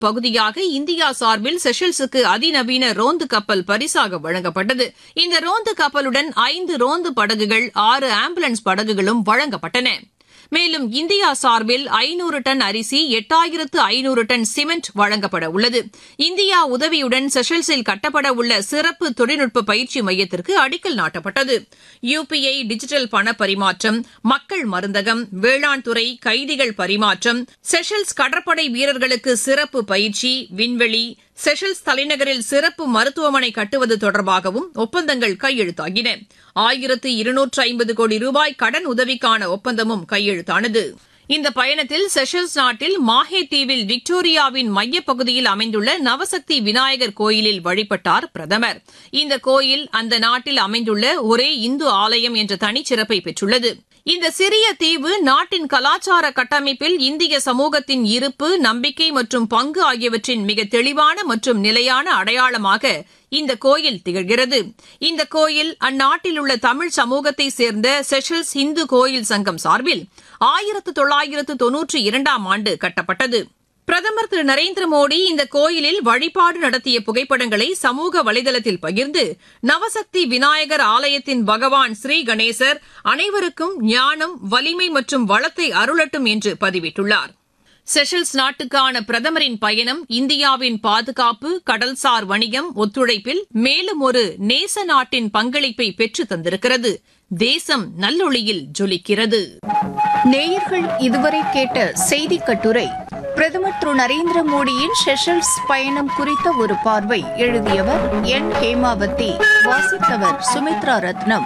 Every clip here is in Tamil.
பகுதியாக இந்தியா சார்பில் செஷல்ஸுக்கு அதிநவீன ரோந்து கப்பல் பரிசாக வழங்கப்பட்டது இந்த ரோந்து கப்பலுடன் ஐந்து ரோந்து படகுகள் ஆறு ஆம்புலன்ஸ் படகுகளும் வழங்கப்பட்டன மேலும் இந்தியா சார்பில் ஐநூறு டன் அரிசி எட்டாயிரத்து ஐநூறு டன் சிமெண்ட் வழங்கப்பட உள்ளது இந்தியா உதவியுடன் செஷல்ஸில் கட்டப்பட உள்ள சிறப்பு தொழில்நுட்ப பயிற்சி மையத்திற்கு அடிக்கல் நாட்டப்பட்டது யுபிஐ டிஜிட்டல் பண பரிமாற்றம் மக்கள் மருந்தகம் வேளாண் துறை கைதிகள் பரிமாற்றம் செஷல்ஸ் கடற்படை வீரர்களுக்கு சிறப்பு பயிற்சி விண்வெளி செஷல்ஸ் தலைநகரில் சிறப்பு மருத்துவமனை கட்டுவது தொடர்பாகவும் ஒப்பந்தங்கள் கையெழுத்தாகின ஆயிரத்து இருநூற்று ஐம்பது கோடி ரூபாய் கடன் உதவிக்கான ஒப்பந்தமும் கையெழுத்தானது இந்த பயணத்தில் செஷல்ஸ் நாட்டில் மாஹே தீவில் விக்டோரியாவின் மையப்பகுதியில் அமைந்துள்ள நவசக்தி விநாயகர் கோயிலில் வழிபட்டார் பிரதமர் இந்த கோயில் அந்த நாட்டில் அமைந்துள்ள ஒரே இந்து ஆலயம் என்ற தனிச்சிறப்பை பெற்றுள்ளது இந்த சிறிய தீவு நாட்டின் கலாச்சார கட்டமைப்பில் இந்திய சமூகத்தின் இருப்பு நம்பிக்கை மற்றும் பங்கு ஆகியவற்றின் மிக தெளிவான மற்றும் நிலையான அடையாளமாக இந்த கோயில் திகழ்கிறது இந்த கோயில் அந்நாட்டில் உள்ள தமிழ் சமூகத்தை சேர்ந்த செஷல்ஸ் இந்து கோயில் சங்கம் சார்பில் ஆயிரத்து தொள்ளாயிரத்து தொன்னூற்றி இரண்டாம் ஆண்டு கட்டப்பட்டது பிரதமர் திரு நரேந்திர மோடி இந்த கோயிலில் வழிபாடு நடத்திய புகைப்படங்களை சமூக வலைதளத்தில் பகிர்ந்து நவசக்தி விநாயகர் ஆலயத்தின் பகவான் ஸ்ரீ கணேசர் அனைவருக்கும் ஞானம் வலிமை மற்றும் வளத்தை அருளட்டும் என்று பதிவிட்டுள்ளார் செஷல்ஸ் நாட்டுக்கான பிரதமரின் பயணம் இந்தியாவின் பாதுகாப்பு கடல்சார் வணிகம் ஒத்துழைப்பில் மேலும் ஒரு நேச நாட்டின் பங்களிப்பை பெற்று தந்திருக்கிறது தேசம் நல்லொளியில் ஜொலிக்கிறது நேயர்கள் இதுவரை கேட்ட செய்தி கட்டுரை பிரதமர் திரு நரேந்திர மோடியின் செஷல்ஸ் பயணம் குறித்த ஒரு பார்வை எழுதியவர் என் ஹேமாவதி வாசித்தவர் சுமித்ரா ரத்னம்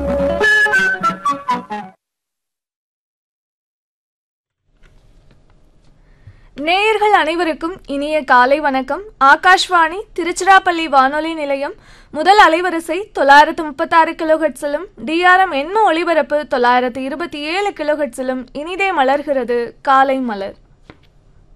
நேயர்கள் அனைவருக்கும் இனிய காலை வணக்கம் ஆகாஷ்வாணி திருச்சிராப்பள்ளி வானொலி நிலையம் முதல் அலைவரிசை தொள்ளாயிரத்து முப்பத்தாறு கிலோஹெட்ஸிலும் டிஆர்எம் எண்ம ஒளிபரப்பு தொள்ளாயிரத்து இருபத்தி ஏழு கிலோஹெட்ஸிலும் இனிதே மலர்கிறது காலை மலர்